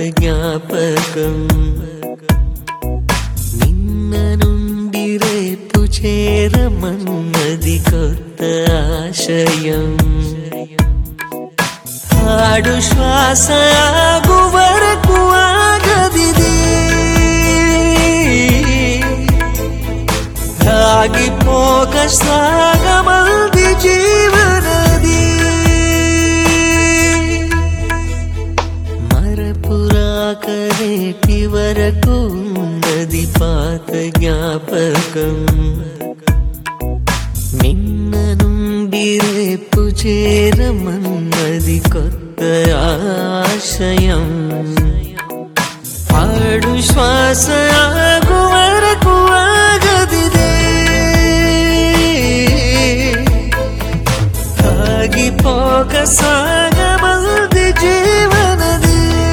జ్ఞాపకం నిన్న నుండి రేపు చేరమన్నది కొత్త ఆశయం ఆడు శ్వాస ఆగు వరకు ఆగదిది ఆగిపోక సాగమంది జీవనది మరపురాకరేటి వరకు ఉన్నది పాత జ్ఞాపకం నిన్న నుండి రేపు చేరమన్నది కొత్త ఆశయం ఆడు శ్వాస ఆగు వరకు ఆగదిదే ఆగిపోక సాగమంది జీవనది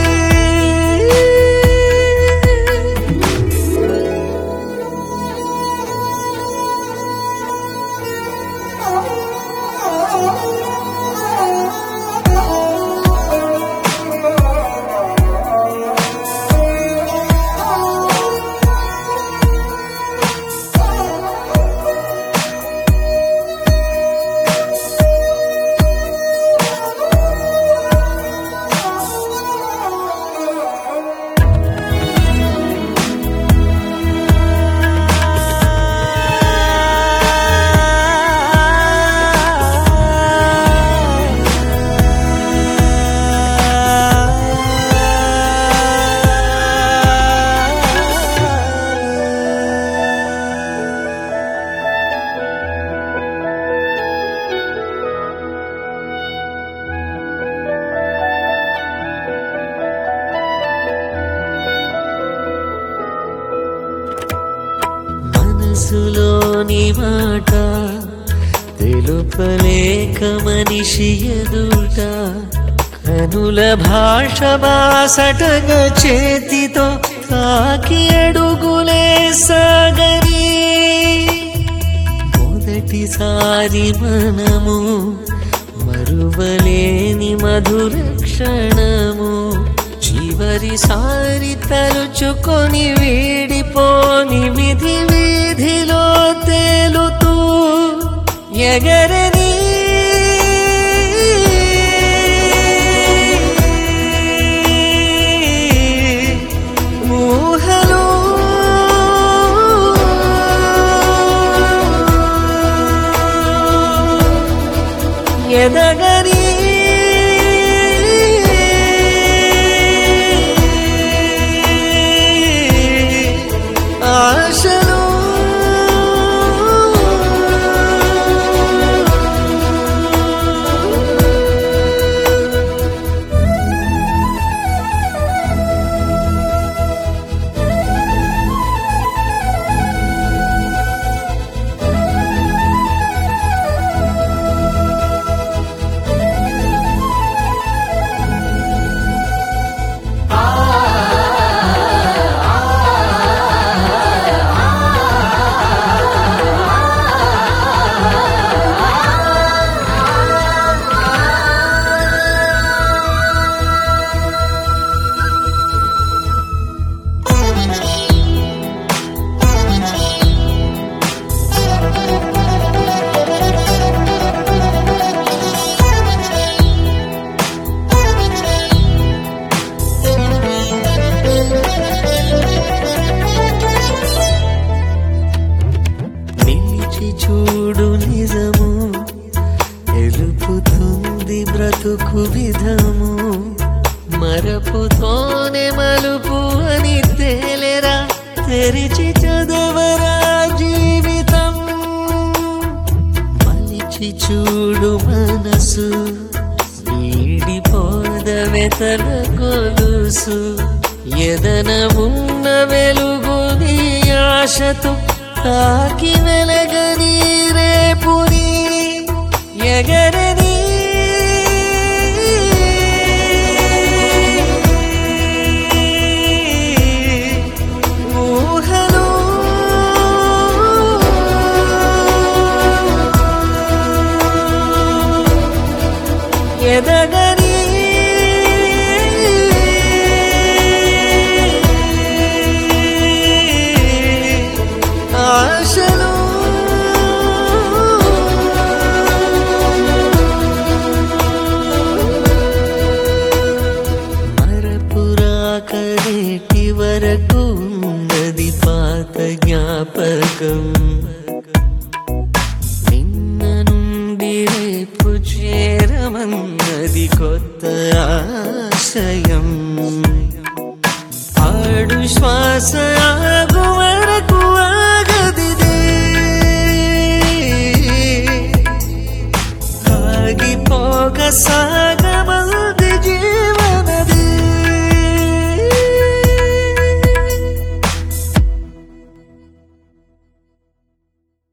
మనసులోని మాట తెలుపలేక మనిషి ఎదుట కనుల భాష బాసటగా చేతితో తాకి అడుగులే సాగరి మొదటిసారి మనము మరువలేని మధుర క్షణము చివరిసారి తలుచుకొని వీడిపోని విధి వీధిలో తేలుతూ ఎగరని ఊహలు ఎదగని ఆశలు నిలిచి చూడు నిజము తెలుపుతుంది బ్రతుకు విధము మరపుతోనే మలుపు అని తేలెరా తెరిచి చదవరా జీవితం మలిచి చూడు మనసు వీడిపోదవెతల గొలుసు ఎదన ఉన్న వెలుగు నీ ఆశతో తాకి వెలగని రేపుని ఎగరని ఊహలు ఎదగని నేటి వరకు ఉన్నది పాత జ్ఞాపకం నిన్న నుండి రేపు చేరమన్నది కొత్త ఆశయం ఆడు శ్వాస ఆగు వరకు ఆగదిదే ఆగిపోక సాగమ